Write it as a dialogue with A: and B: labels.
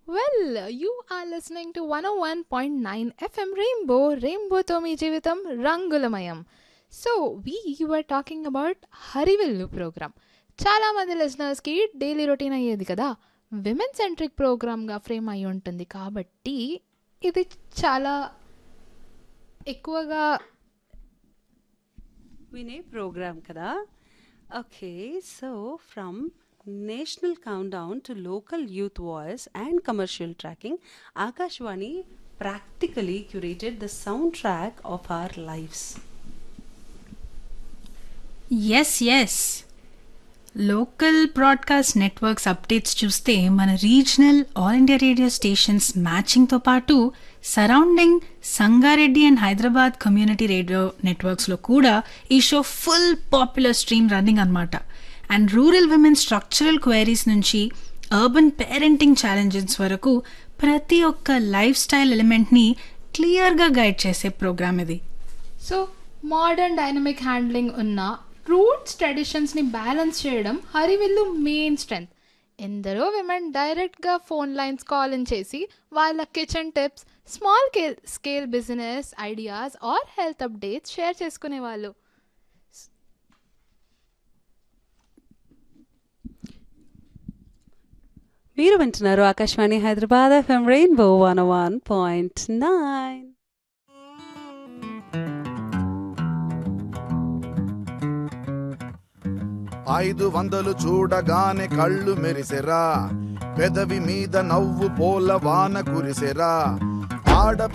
A: Well, you are listening to 101.9 FM Rainbow, Rainbowతో మీ జీవితం రంగులమయం so we were talking about Harivillu program చాలా మంది లిజనర్స్కి డైలీ రొటీన్ అయ్యేది కదా విమెన్ సెంట్రిక్ ప్రోగ్రామ్గా ఫ్రేమ్ అయి ఉంటుంది కాబట్టి ఇది చాలా ఎక్కువగా
B: వినే ప్రోగ్రామ్ కదా okay so from national countdown to local youth voice and commercial tracking Akashvani practically curated the soundtrack of our lives
C: S S local broadcast networks updates చూస్తే మన regional All India Radio stations మ్యాచింగ్తో పాటు surrounding Sangareddy and Hyderabad community radio నెట్వర్క్స్లో కూడా ఈ show full popular stream running అనమాట and rural women structural queries నుంచి urban parenting challenges వరకు ప్రతి ఒక్క లైఫ్ స్టైల్ ఎలిమెంట్ని క్లియర్గా గైడ్ చేసే ప్రోగ్రామ్ ఇది
A: సో మోడర్న్ డైనమిక్ హ్యాండ్లింగ్ ఉన్న రూట్స్ ట్రెడిషన్స్ని బ్యాలెన్స్ చేయడం హరివిల్లు మెయిన్ స్ట్రెంగ్త్ ఎందరో విమెన్ డైరెక్ట్గా ఫోన్ లైన్స్ కాల్ ఇన్ చేసి వాళ్ళ kitchen tips small scale business ideas or health updates share చేసుకునేవాళ్ళు
B: మీరు వింటున్నారు Akashvani Hyderabad FM rainbow one one point nine
D: ఐదు వందలు చూడగానే కళ్ళు మెరిసెరా పెదవి మీద నవ్వు పోల వాన కురిసెరా ఆడ